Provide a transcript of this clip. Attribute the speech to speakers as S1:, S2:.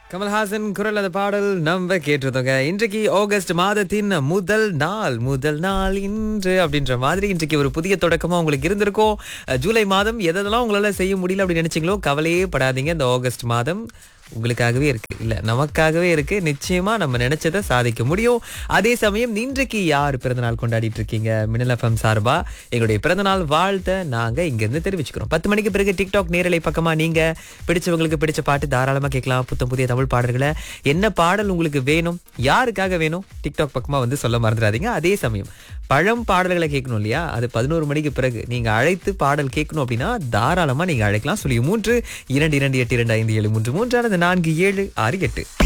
S1: கமல்ஹாசன் குரல் அந்த பாடல் நம்ம கேட்டிருந்தோங்க இன்றைக்கு ஆகஸ்ட் மாதத்தின் முதல் நாள் முதல் நாள் இன்று அப்படின்ற மாதிரி இன்றைக்கு ஒரு புதிய தொடக்கமா உங்களுக்கு இருந்திருக்கும் அஹ், ஜூலை மாதம் எதெல்லாம் உங்களால செய்ய முடியல அப்படின்னு நினைச்சீங்களோ கவலையே படாதீங்க இந்த ஆகஸ்ட் மாதம் உங்களுக்காகவே இருக்கு இல்ல நமக்காகவே இருக்கு நிச்சயமா நம்ம நினைச்சதை சாதிக்க முடியும் அதே சமயம் இன்றைக்கு யார் பிறந்தநாள் கொண்டாடிட்டு இருக்கீங்க மின்னல் எஃப்எம் சார்பா எங்களுடைய பிறந்தநாள் வாழ்த்த நாங்க இங்க இருந்து தெரிவிச்சுக்கிறோம் பத்து மணிக்கு பிறகு டிக்டாக் நேரலை பக்கமா நீங்க பிடிச்சவங்களுக்கு பிடிச்ச பாட்டு தாராளமா கேட்கலாம் புத்தம் புதிய தமிழ் பாடல்களை என்ன பாடல் உங்களுக்கு வேணும் யாருக்காக வேணும் டிக்டாக் பக்கமா வந்து சொல்ல மறந்துடாதீங்க அதே சமயம் பழம் பாடல்களை கேட்கணும் இல்லையா அது பதினோரு மணிக்கு பிறகு நீங்க அழைத்து பாடல் கேட்கணும் அப்படின்னா தாராளமா நீங்க அழைக்கலாம் சொல்லி மூன்று இரண்டு இரண்டு எட்டு இரண்டு ஐந்து ஏழு மூன்று மூன்று அல்லது நான்கு ஏழு ஆறு எட்டு